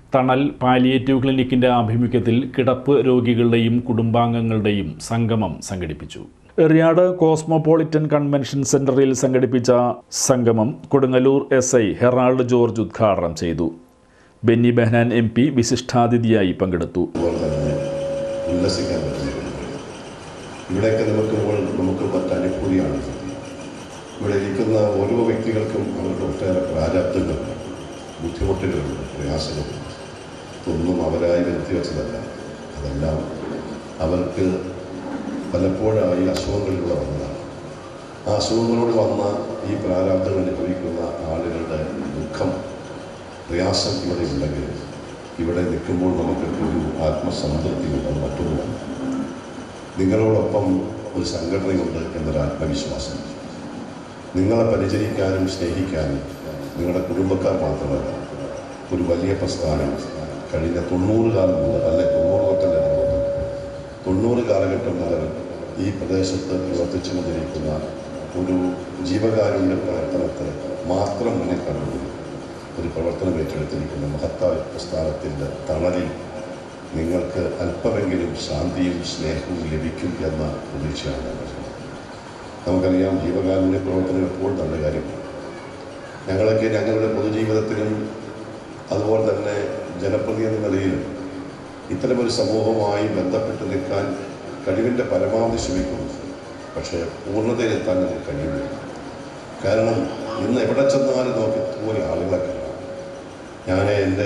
തണൽ പാലിയേറ്റീവ് ക്ലിനിക്കിന്റെ ആഭിമുഖ്യത്തിൽ കിടപ്പ് രോഗികളുടെയും കുടുംബാംഗങ്ങളുടെയും സംഗമം സംഘടിപ്പിച്ചു എറിയാട് കോസ്മോപോളിറ്റൻ കൺവെൻഷൻ സെന്ററിൽ സംഘടിപ്പിച്ച സംഗമം Kodungallur S I Herald George ഉദ്ഘാടനം ചെയ്തു ബെന്നി ബെഹനാൻ എം പി വിശിഷ്ടാതിഥിയായി പങ്കെടുത്തു അതുപോലെ തന്നെ ഉല്ലസിക്കാൻ പറ്റുന്ന ഇവിടെയൊക്കെ നിൽക്കുമ്പോൾ നമുക്ക് മറ്റനുഭൂതിയാണ് ഇവിടെ ഇരിക്കുന്ന ഓരോ വ്യക്തികൾക്കും അവരുടെ ഒട്ടേറെ പ്രാരാബ്ദങ്ങളുണ്ട് ബുദ്ധിമുട്ടുകളുണ്ട് പ്രയാസങ്ങളുണ്ട് ഇതൊന്നും അവരായി വരുത്തി വെച്ചതല്ല അതെല്ലാം അവർക്ക് പലപ്പോഴായി അസുഖങ്ങളിലൂടെ വന്നതാണ് ആ അസുഖങ്ങളോട് വന്ന ഈ പ്രാരാബ്ദങ്ങൾ അനുഭവിക്കുന്ന ആളുകളുടെ ദുഃഖം പ്രയാസം ഇവിടെ ഉണ്ടെങ്കിൽ ഇവിടെ നിൽക്കുമ്പോൾ നമുക്കൊക്കെ ഒരു ആത്മസംതൃപ്തി ഉണ്ട് മറ്റൊന്നുമല്ല നിങ്ങളോടൊപ്പം ഒരു സംഘടനയുണ്ട് എന്നൊരു ആത്മവിശ്വാസം നിങ്ങളെ പരിചരിക്കാനും സ്നേഹിക്കാനും നിങ്ങളുടെ കുടുംബക്കാർ മാത്രമല്ല ഒരു വലിയ പ്രസ്ഥാനം കഴിഞ്ഞ തൊണ്ണൂറ് കാലം മുതൽ അല്ലെ തൊണ്ണൂറ് തൊട്ടല്ലേ തൊണ്ണൂറ് കാലഘട്ടം മുതൽ ഈ പ്രദേശത്ത് പ്രവർത്തിച്ചു കൊണ്ടിരിക്കുന്ന ഒരു ജീവകാരുണ്യ പ്രവർത്തനത്തിന് മാത്രം മുന്നിൽ കണ്ടുകൊണ്ട് ഒരു പ്രവർത്തനം ഏറ്റെടുത്തിരിക്കുന്ന മഹത്തായ പ്രസ്ഥാനത്തിൻ്റെ തണലിൽ നിങ്ങൾക്ക് അല്പമെങ്കിലും ശാന്തിയും സ്നേഹവും ലഭിക്കും എന്ന പ്രതീക്ഷയാണ് ഞങ്ങൾക്ക്. നമുക്കറിയാം ജീവകാരുണ്യ പ്രവർത്തനം എപ്പോൾ നല്ല കാര്യമാണ് ഞങ്ങളൊക്കെ ഞങ്ങളുടെ പൊതുജീവിതത്തിലും അതുപോലെ തന്നെ ജനപ്രതി എന്ന നിലയിലും ഇത്തരമൊരു സമൂഹവുമായി ബന്ധപ്പെട്ട് നിൽക്കാൻ കഴിവിൻ്റെ പരമാവധി ശ്രമിക്കുന്നു പക്ഷേ പൂർണ്ണതയിലെത്താൻ നമുക്ക് കഴിയുന്നില്ല കാരണം ഇന്ന് എവിടെ ചെന്നാലും നമുക്ക് ഇതുപോലെ ആളുകളെ കാണാം ഞാൻ എൻ്റെ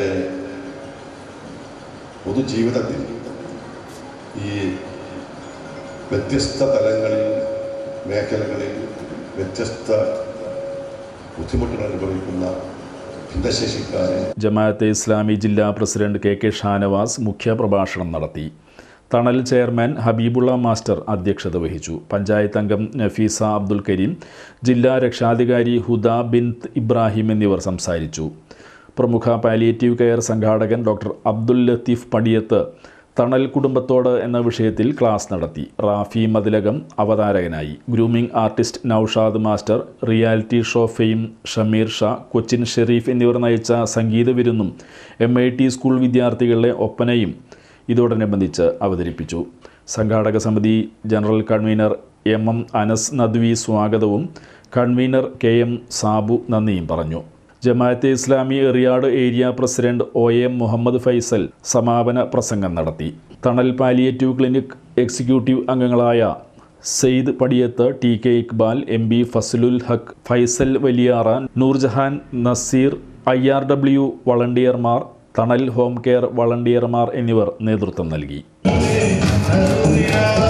പൊതുജീവിതത്തിൽ ഈ വ്യത്യസ്ത തലങ്ങളിൽ മേഖലകളിൽ വ്യത്യസ്ത ബുദ്ധിമുട്ടുകൾ അനുഭവിക്കുന്ന ഭിന്നശേഷിക്കാരെ ജമാഅത്തെ ഇസ്ലാമി ജില്ലാ പ്രസിഡന്റ് കെ കെ ഷാനവാസ് മുഖ്യപ്രഭാഷണം നടത്തി തണൽ ചെയർമാൻ ഹബീബുള്ള മാസ്റ്റർ അധ്യക്ഷത വഹിച്ചു പഞ്ചായത്ത് അംഗം നഫീസ അബ്ദുൽ കരീം ജില്ലാ രക്ഷാധികാരി ഹുദ ബിൻ ഇബ്രാഹിം എന്നിവർ സംസാരിച്ചു പ്രമുഖ പാലിയേറ്റീവ് കെയർ സംഘാടകൻ ഡോക്ടർ അബ്ദുൽ ലത്തീഫ് പടിയത്ത് തണൽ കുടുംബത്തോട് എന്ന വിഷയത്തിൽ ക്ലാസ് നടത്തി റാഫി മതിലകം അവതാരകനായി grooming artist Noushad master reality show fame Shameer Sha Cochin Sherif എന്നിവർ നയിച്ച സംഗീത വിരുന്നും എം ഐ ടി സ്കൂൾ വിദ്യാർത്ഥികളുടെ ഒപ്പനയും ഇതോടനുബന്ധിച്ച് അവതരിപ്പിച്ചു സംഘാടക സമിതി general convener M M Anas Nadvi സ്വാഗതവും കൺവീനർ കെ എം സാബു നന്ദിയും പറഞ്ഞു Jamaat-e Islami Eriyad area president O M Muhammad Faisal സമാപന പ്രസംഗം നടത്തി തണൽ പാലിയേറ്റീവ് ക്ലിനിക് എക്സിക്യൂട്ടീവ് അംഗങ്ങളായ Saeed Padiyath T K Iqbal M B Fazalul Haq Faisal Valiyara Noorjahan Nazeer I R W വളണ്ടിയർമാർ തണൽ ഹോം കെയർ വളണ്ടിയർമാർ എന്നിവർ നേതൃത്വം നൽകി Hallelujah.